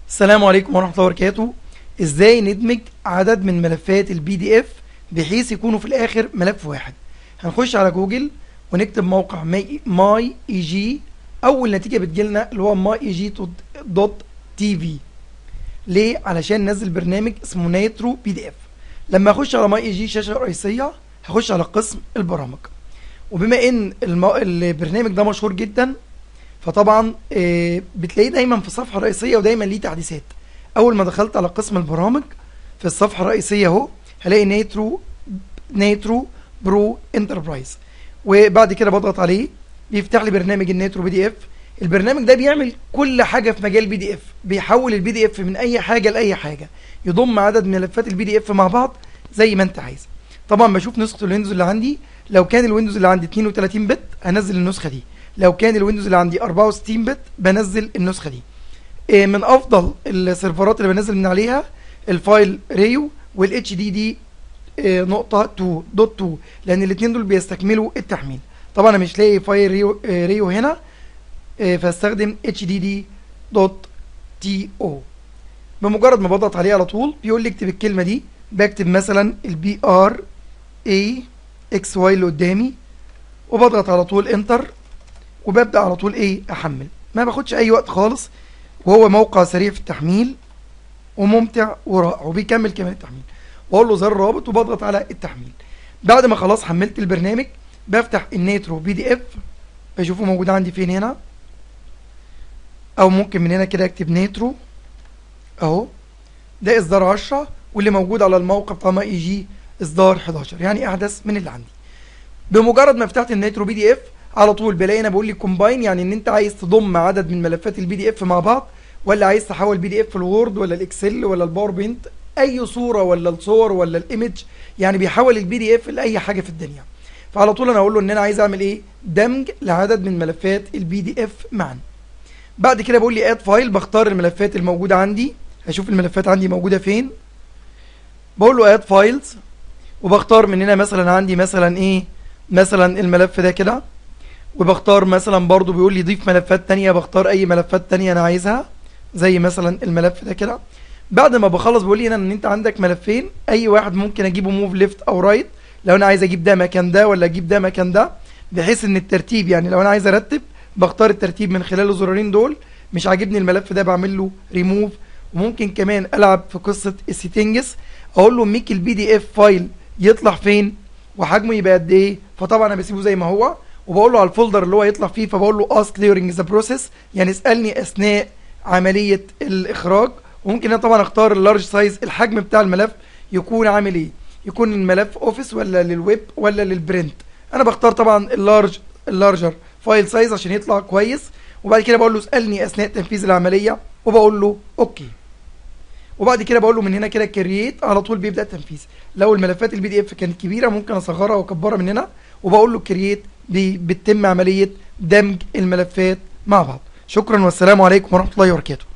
السلام عليكم ورحمة الله وبركاته ازاي ندمج عدد من ملفات البي دي اف بحيث يكونوا في الاخر ملف واحد هنخش على جوجل ونكتب موقع ماي اي جي اول نتيجة بتجيلنا اللي هو ماي اي جي دوت تي في ليه علشان ننزل برنامج اسمه نيترو بي دي اف لما اخش على ماي اي جي شاشة رئيسية هخش على قسم البرامج وبما ان الم... البرنامج ده مشهور جدا فطبعا آه، بتلاقيه دايما في الصفحه الرئيسيه ودايما ليه تحديثات اول ما دخلت على قسم البرامج في الصفحه الرئيسيه اهو هلاقي نيترو نيترو برو انتربرايز وبعد كده بضغط عليه بيفتح لي برنامج النيترو بي دي اف البرنامج ده بيعمل كل حاجه في مجال البي دي اف بيحول البي دي اف من اي حاجه لاي حاجه يضم عدد من ملفات البي دي اف مع بعض زي ما انت عايز طبعا بشوف نسخه الويندوز اللي عندي لو كان الويندوز اللي عندي 32 بت هنزل النسخه دي لو كان الويندوز اللي عندي 64 بت بنزل النسخه دي إيه من افضل السيرفرات اللي بنزل من عليها الفايل ريو والاتش دي دي نقطة 2 دوت 2 لان الاثنين دول بيستكملوا التحميل طبعا انا مش لاقي فايل ريو, إيه ريو هنا إيه فاستخدم اتش دي دي دوت تي او بمجرد ما بضغط عليه على طول بيقول لي اكتب الكلمه دي بكتب مثلا البي ار اي اكس واي اللي قدامي وبضغط على طول انتر وببدا على طول ايه احمل ما باخدش اي وقت خالص وهو موقع سريع في التحميل وممتع ورائع وبيكمل كمان التحميل واقول له زر رابط وبضغط على التحميل بعد ما خلاص حملت البرنامج بفتح النيترو بي دي اف بشوفه موجود عندي فين هنا او ممكن من هنا كده اكتب نيترو اهو ده اصدار 10 واللي موجود على الموقع بتاع ما اي جي اصدار 11 يعني احدث من اللي عندي بمجرد ما فتحت النيترو بي دي اف على طول بلاقي انا بقول لي كومباين يعني ان انت عايز تضم عدد من ملفات البي دي اف مع بعض ولا عايز تحول بي دي اف الوورد ولا الاكسل ولا الباوربوينت اي صوره ولا الصور ولا الايمج يعني بيحول البي دي اف لاي حاجه في الدنيا فعلى طول انا اقول له ان انا عايز اعمل ايه دمج لعدد من ملفات البي دي اف معا بعد كده بقول لي اد فايل بختار الملفات الموجوده عندي هشوف الملفات عندي موجوده فين بقول له اد فايلز وبختار من هنا مثلا عندي مثلا ايه مثلا الملف ده كده وبختار مثلا برضو بيقول لي ضيف ملفات تانية بختار اي ملفات تانية انا عايزها زي مثلا الملف ده كده بعد ما بخلص بيقول لي هنا ان انت عندك ملفين اي واحد ممكن اجيبه موف ليفت او رايت لو انا عايز اجيب ده مكان ده ولا اجيب ده مكان ده بحيث ان الترتيب يعني لو انا عايز ارتب بختار الترتيب من خلال الزرارين دول مش عاجبني الملف ده بعمل له ريموف وممكن كمان العب في قصه السيتنجز اقول له ميك البي دي اف فايل يطلع فين وحجمه يبقى قد ايه فطبعا انا بسيبه زي ما هو وبقول له على الفولدر اللي هو يطلع فيه فبقول له ask during the process يعني اسالني اثناء عمليه الاخراج وممكن انا طبعا اختار اللارج سايز الحجم بتاع الملف يكون عامل ايه يكون الملف اوفيس ولا للويب ولا للبرنت انا بختار طبعا اللارج اللارجر فايل سايز عشان يطلع كويس وبعد كده بقول له اسالني اثناء تنفيذ العمليه وبقول له اوكي وبعد كده بقول له من هنا كده كرييت على طول بيبدا التنفيذ لو الملفات البي دي اف كانت كبيره ممكن اصغرها واكبرها من هنا وبقول له كرييت بتتم عمليه دمج الملفات مع بعض شكرا والسلام عليكم ورحمه الله وبركاته